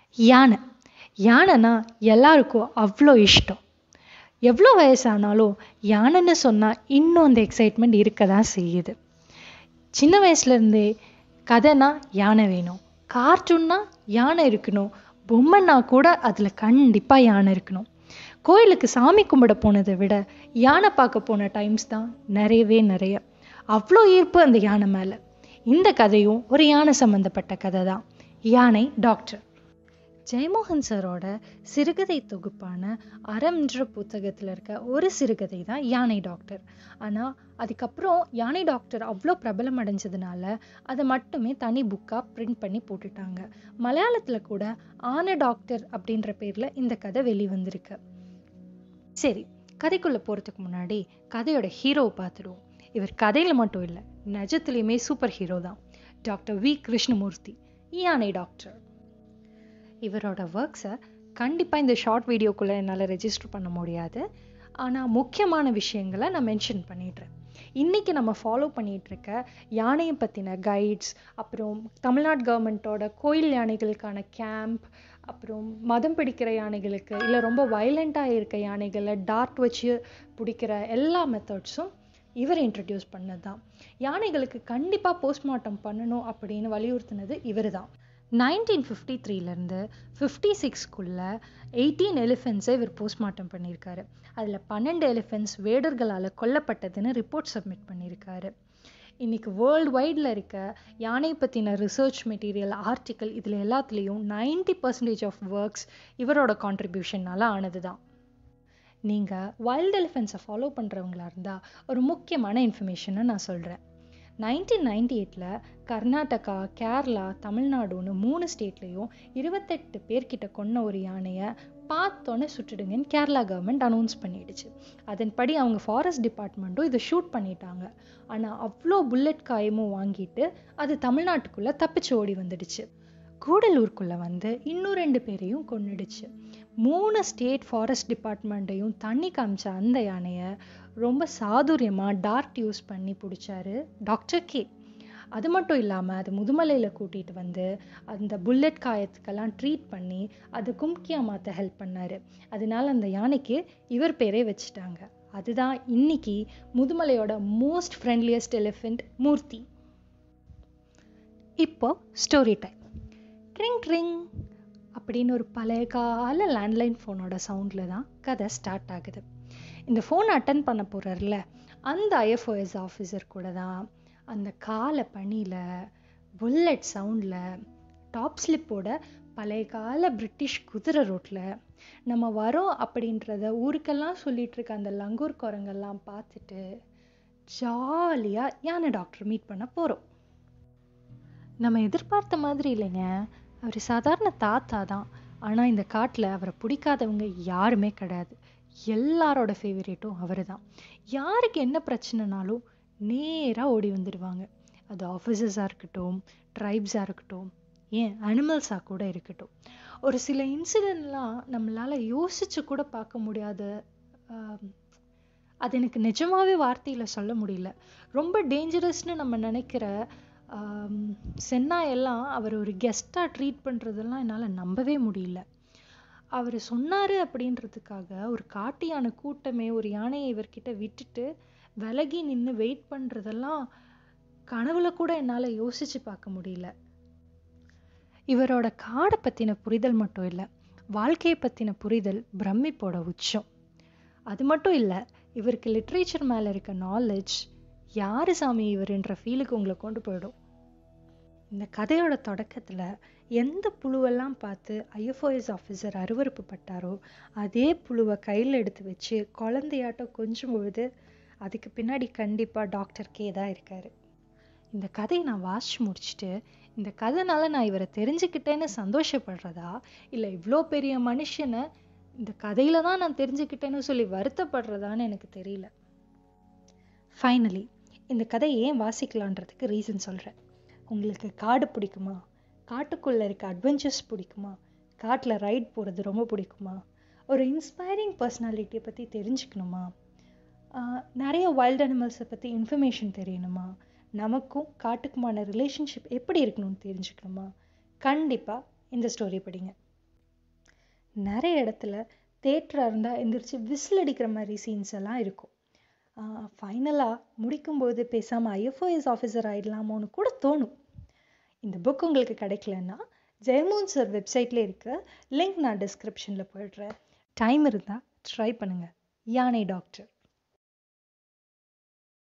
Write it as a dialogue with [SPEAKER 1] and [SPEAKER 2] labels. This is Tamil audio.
[SPEAKER 1] யானை யானைனா எல்லாருக்கும் அவ்வளோ இஷ்டம் எவ்வளோ வயசானாலும் யானைன்னு சொன்னால் இன்னும் அந்த எக்ஸைட்மெண்ட் இருக்க தான் செய்யுது சின்ன வயசுலேருந்தே கதைனா யானை வேணும் கார்ட்டூன்னா யானை இருக்கணும் பொம்மைன்னா கூட அதில் கண்டிப்பாக யானை இருக்கணும் கோயிலுக்கு சாமி கும்பிட போனதை விட யானை பார்க்க போன டைம்ஸ் தான் நிறையவே நிறைய அவ்வளோ ஈர்ப்பு அந்த யானை மேலே இந்த கதையும் ஒரு யானை சம்மந்தப்பட்ட கதை தான் யானை டாக்டர் ஜெயமோகன் சாரோட சிறுகதை தொகுப்பான அறம்ன்ற புத்தகத்தில் இருக்க ஒரு சிறுகதை தான் யானை டாக்டர் ஆனால் அதுக்கப்புறம் யானை டாக்டர் அவ்வளோ பிரபலம் அடைஞ்சதுனால அதை மட்டுமே தனி புக்காக பிரிண்ட் பண்ணி போட்டுட்டாங்க மலையாளத்தில் கூட ஆன டாக்டர் அப்படின்ற பேரில் இந்த கதை வெளிவந்திருக்கு சரி கதைக்குள்ளே போகிறதுக்கு முன்னாடி கதையோட ஹீரோவை பார்த்துடுவோம் இவர் கதையில் மட்டும் இல்லை நிஜத்துலேயுமே சூப்பர் ஹீரோ தான் டாக்டர் வி கிருஷ்ணமூர்த்தி யானை டாக்டர் இவரோட ஒர்க்ஸை கண்டிப்பாக இந்த ஷார்ட் வீடியோக்குள்ளே என்னால் ரெஜிஸ்டர் பண்ண முடியாது ஆனால் முக்கியமான விஷயங்களை நான் மென்ஷன் பண்ணிடுறேன் இன்றைக்கி நம்ம ஃபாலோ பண்ணிகிட்ருக்க யானையை பற்றின கைட்ஸ் அப்புறம் தமிழ்நாடு கவர்மெண்ட்டோட கோயில் யானைகளுக்கான கேம்ப் அப்புறம் மதம் பிடிக்கிற யானைகளுக்கு இல்லை ரொம்ப வயலண்ட்டாக இருக்க யானைகளை டார்ட் வச்சு பிடிக்கிற எல்லா மெத்தட்ஸும் இவர் இன்ட்ரடியூஸ் பண்ணது தான் யானைகளுக்கு கண்டிப்பாக போஸ்ட்மார்ட்டம் பண்ணணும் அப்படின்னு வலியுறுத்தினது இவர் தான் நைன்டீன் ஃபிஃப்டி த்ரீலேருந்து ஃபிஃப்டி சிக்ஸ்க்குள்ளே எயிட்டீன் எலிஃபென்ட்ஸை இவர் போஸ்ட்மார்ட்டம் பண்ணியிருக்காரு அதில் பன்னெண்டு எலிஃபென்ட்ஸ் வேடர்களால் கொல்லப்பட்டதுன்னு ரிப்போர்ட் சப்மிட் பண்ணியிருக்காரு இன்றைக்கி வேர்ல்டு வைடில் இருக்க யானை பற்றின ரிசர்ச் மெட்டீரியல் ஆர்டிக்கல் இதில் எல்லாத்துலேயும் நைன்டி பர்சன்டேஜ் ஆஃப் ஒர்க்ஸ் இவரோட கான்ட்ரிபியூஷனால் ஆனது தான் நீங்கள் வைல்ட் எலிஃபென்ட்ஸை ஃபாலோ பண்ணுறவங்களா இருந்தால் ஒரு முக்கியமான இன்ஃபர்மேஷனை நான் சொல்கிறேன் நைன்டீன் நைன்டி எயிட்டில் கர்நாடகா கேரளா தமிழ்நாடுன்னு மூணு ஸ்டேட்லேயும் இருபத்தெட்டு பேர்கிட்ட கொன்ன ஒரு யானையை பார்த்தோன்னே சுட்டுடுங்கன்னு கேரளா கவர்மெண்ட் அனௌன்ஸ் பண்ணிடுச்சு அதன்படி அவங்க ஃபாரஸ்ட் டிபார்ட்மெண்ட்டும் இதை ஷூட் பண்ணிட்டாங்க ஆனால் அவ்வளோ புல்லட் காயமும் வாங்கிட்டு அது தமிழ்நாட்டுக்குள்ளே தப்பிச்சு ஓடி வந்துடுச்சு கூடலூருக்குள்ளே வந்து இன்னும் ரெண்டு பேரையும் கொன்னுடுச்சு மூணு ஸ்டேட் ஃபாரஸ்ட் டிபார்ட்மெண்ட்டையும் தண்ணி காமிச்ச அந்த யானையை ரொம்ப சாதுரியமாக டார்ட் யூஸ் பண்ணி பிடிச்சாரு டாக்டர் கே அது மட்டும் இல்லாமல் அது முதுமலையில் கூட்டிகிட்டு வந்து அந்த புல்லட் காயத்துக்கெல்லாம் ட்ரீட் பண்ணி அது கும்கியா மாற்ற ஹெல்ப் பண்ணார் அதனால அந்த யானைக்கு இவர் பேரே வச்சுட்டாங்க அதுதான் இன்னைக்கு முதுமலையோட மோஸ்ட் ஃப்ரெண்ட்லியஸ்ட் எலிஃபெண்ட் மூர்த்தி இப்போ ஸ்டோரி டைம் ட்ரிங் ட்ரிங் அப்படின்னு ஒரு பழைய கால லேண்ட்லைன் ஃபோனோட சவுண்டில் தான் கதை ஸ்டார்ட் ஆகுது இந்த ஃபோன் அட்டன் பண்ண போகிறார்ல அந்த ஐஎஃப்ஓஎஸ் ஆஃபீஸர் கூட தான் அந்த கால பனியில் புல்லட் சவுண்டில் டாப் ஸ்லிப்போட பழைய கால பிரிட்டிஷ் குதிரை ரோட்டில் நம்ம வரோம் அப்படின்றத ஊருக்கெல்லாம் சொல்லிட்டு இருக்க அந்த லங்கூர் குரங்கெல்லாம் பார்த்துட்டு ஜாலியாக யானை டாக்டர் மீட் பண்ண போகிறோம் நம்ம எதிர்பார்த்த மாதிரி இல்லைங்க அவர் சாதாரண தாத்தா தான் ஆனால் இந்த காட்டில் அவரை பிடிக்காதவங்க யாருமே கிடையாது எல்லாரோட ஃபேவரேட்டும் அவர் தான் யாருக்கு என்ன பிரச்சனைனாலும் நேராக ஓடி வந்துடுவாங்க அது ஆஃபீஸர்ஸாக இருக்கட்டும் ட்ரைப்ஸாக இருக்கட்டும் ஏன் அனிமல்ஸாக கூட இருக்கட்டும் ஒரு சில இன்சிடெண்ட்லாம் நம்மளால் யோசிச்சு கூட பார்க்க முடியாத அது எனக்கு நிஜமாவே வார்த்தையில் சொல்ல முடியல ரொம்ப டேஞ்சரஸ்னு நம்ம நினைக்கிற சென்னாயெல்லாம் அவர் ஒரு கெஸ்ட்டாக ட்ரீட் பண்ணுறதெல்லாம் என்னால் நம்பவே முடியல அவர் சொன்னார் அப்படின்றதுக்காக ஒரு காட்டு யானை கூட்டமே ஒரு யானையை இவர்கிட்ட விட்டுட்டு விலகி நின்று வெயிட் பண்ணுறதெல்லாம் கனவுல கூட என்னால் யோசிச்சு பார்க்க முடியல இவரோட காடை பற்றின புரிதல் மட்டும் இல்லை வாழ்க்கையை பற்றின புரிதல் பிரமிப்போட உச்சம் அது மட்டும் இல்லை இவருக்கு லிட்ரேச்சர் மேலே இருக்க நாலேஜ் யார் சாமி இவருன்ற ஃபீலுக்கு உங்களை கொண்டு போயிடும் இந்த கதையோட தொடக்கத்தில் எந்த புழுவெல்லாம் பார்த்து ஐஎஃப்ஓஎஸ் ஆஃபீஸர் அருவறுப்பு பட்டாரோ அதே புழுவை கையில் எடுத்து வச்சு குழந்தையாட்டம் கொஞ்சம் பொழுது அதுக்கு பின்னாடி கண்டிப்பாக டாக்டர் கே தான் இருக்கார் இந்த கதையை நான் வாசிச்சு முடிச்சுட்டு இந்த கதைனால நான் இவரை தெரிஞ்சுக்கிட்டேன்னு சந்தோஷப்படுறதா இல்லை இவ்வளோ பெரிய மனுஷனை இந்த கதையில தான் நான் தெரிஞ்சுக்கிட்டேன்னு சொல்லி வருத்தப்படுறதான்னு எனக்கு தெரியல ஃபைனலி இந்த கதை ஏன் வாசிக்கலான்றதுக்கு ரீசன் சொல்கிறேன் உங்களுக்கு காடு பிடிக்குமா காட்டுக்குள்ளே இருக்க அட்வென்ச்சர்ஸ் பிடிக்குமா காட்டில் ரைட் போகிறது ரொம்ப பிடிக்குமா ஒரு இன்ஸ்பைரிங் பர்சனாலிட்டியை பற்றி தெரிஞ்சுக்கணுமா நிறைய வைல்ட் அனிமல்ஸை பற்றி இன்ஃபர்மேஷன் தெரியணுமா நமக்கும் காட்டுக்குமான ரிலேஷன்ஷிப் எப்படி இருக்கணும்னு தெரிஞ்சுக்கணுமா கண்டிப்பாக இந்த ஸ்டோரி படிங்க நிறைய இடத்துல தேட்டராக இருந்தால் எந்திரிச்சு விசில் அடிக்கிற மாதிரி சீன்ஸ் எல்லாம் இருக்கும் ஃபைனலாக முடிக்கும்போது பேசாமல் ஐஎஃப்ஓஎஸ் ஆஃபீஸர் ஆகிடலாமோன்னு கூட தோணும் இந்த புக் உங்களுக்கு கிடைக்கலன்னா ஜெயமோகன் சார் வெப்சைட்டில் இருக்க லிங்க் நான் டிஸ்கிரிப்ஷனில் போயிடுறேன் டைம் இருந்தால் ட்ரை பண்ணுங்கள் யானை டாக்டர்